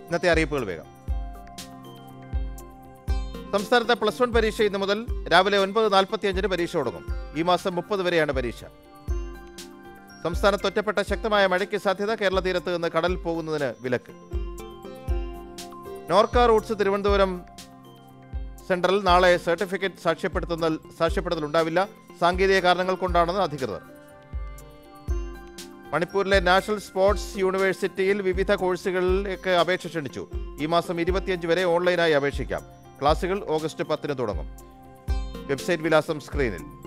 ഇന്നത്തെ അറിയിപ്പുകൾ വേഗം സംസ്ഥാനത്തെ പ്ലസ് വൺ പരീക്ഷ ഇന്ന് മുതൽ രാവിലെ ഒൻപത് നാൽപ്പത്തിയഞ്ചിന് പരീക്ഷ തുടങ്ങും ഈ മാസം മുപ്പത് വരെയാണ് പരീക്ഷ സംസ്ഥാനത്ത് ഒറ്റപ്പെട്ട ശക്തമായ മഴയ്ക്ക് സാധ്യത കേരള തീരത്ത് നിന്ന് കടൽ പോകുന്നതിന് വിലക്ക് നോർക്ക റൂട്ട്സ് തിരുവനന്തപുരം സെൻട്രൽ നാളെ സർട്ടിഫിക്കറ്റ് സാക്ഷ്യപ്പെടുത്തുന്ന സാക്ഷ്യപ്പെടുത്തൽ ഉണ്ടാവില്ല സാങ്കേതിക കാരണങ്ങൾ കൊണ്ടാണെന്ന് അധികൃതർ മണിപ്പൂരിലെ നാഷണൽ സ്പോർട്സ് യൂണിവേഴ്സിറ്റിയിൽ വിവിധ കോഴ്സുകളിലേക്ക് അപേക്ഷ ക്ഷണിച്ചു ഈ മാസം ഇരുപത്തിയഞ്ച് വരെ ഓൺലൈനായി അപേക്ഷിക്കാം ക്ലാസുകൾ ഓഗസ്റ്റ് പത്തിന് തുടങ്ങും വെബ്സൈറ്റ് വിലാസം സ്ക്രീനിൽ